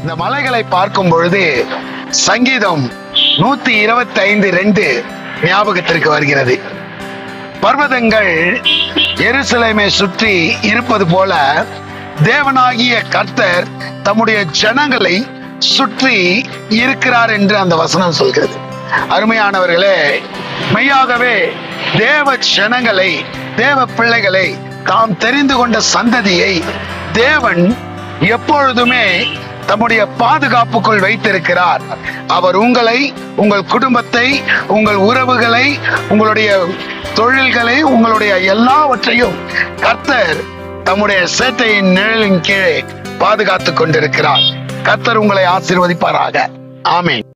இந்த மலைகளை பார்க்கும் பொழுது சங்கீதம் நூத்தி இருபத்தி ஐந்து ரெண்டு ஞாபகத்திற்கு வருகிறது பர்வதங்கள் எருசலேமை சுற்றி இருப்பது போல தேவனாகிய கர்த்தர் தம்முடைய ஜனங்களை சுற்றி இருக்கிறார் என்று அந்த வசனம் சொல்கிறது அருமையானவர்களே மெய்யாகவே தேவ ஜனங்களை தேவ பிள்ளைகளை தாம் தெரிந்து கொண்ட சந்ததியை தேவன் எப்பொழுதுமே தம்முடைய பாதுகாப்புக்குள் வைத்திருக்கிறார் அவர் உங்களை உங்கள் குடும்பத்தை உங்கள் உறவுகளை உங்களுடைய தொழில்களை உங்களுடைய எல்லாவற்றையும் கர்த்தர் தம்முடைய சேட்டையின் நிழலின் கீழே பாதுகாத்துக் கொண்டிருக்கிறார் கர்த்தர் உங்களை ஆசீர்வதிப்பாராக ஆமென்